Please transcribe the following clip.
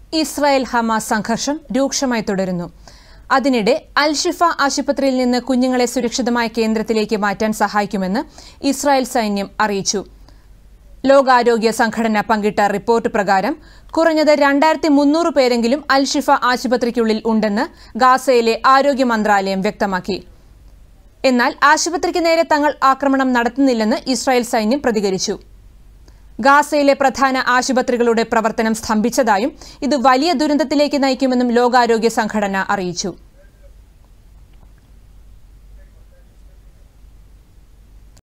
Israel Hamas സംഘർഷം രൂക്ഷമായി തുടരുന്നു അതിനിടെ അൽഷിഫ ആശുപത്രിയിൽ നിന്ന് കുഞ്ഞുങ്ങളെ സുരക്ഷിതമായ കേന്ദ്രത്തിലേക്ക് മാറ്റാൻ സഹായിക്കുമെന്ന് ഇസ്രായേൽ സൈന്യം അറിയിച്ചു ലോകാരോഗ്യ സംഘടന പങ്കിട്ട റിപ്പോർട്ട് പ്രകാരം കുറഞ്ഞത് രണ്ടായിരത്തി മുന്നൂറ് പേരെങ്കിലും അൽഷിഫ ആശുപത്രിക്കുള്ളിൽ ഉണ്ടെന്ന് ഗാസയിലെ ആരോഗ്യ മന്ത്രാലയം വ്യക്തമാക്കി എന്നാൽ ആശുപത്രിക്ക് നേരെ തങ്ങൾ ആക്രമണം നടത്തുന്നില്ലെന്ന് ഇസ്രായേൽ സൈന്യം പ്രതികരിച്ചു ഗാസയിലെ പ്രധാന ആശുപത്രികളുടെ പ്രവർത്തനം സ്തംഭിച്ചതായും ഇത് വലിയ ദുരന്തത്തിലേക്ക് നയിക്കുമെന്നും ലോകാരോഗ്യ സംഘടന അറിയിച്ചു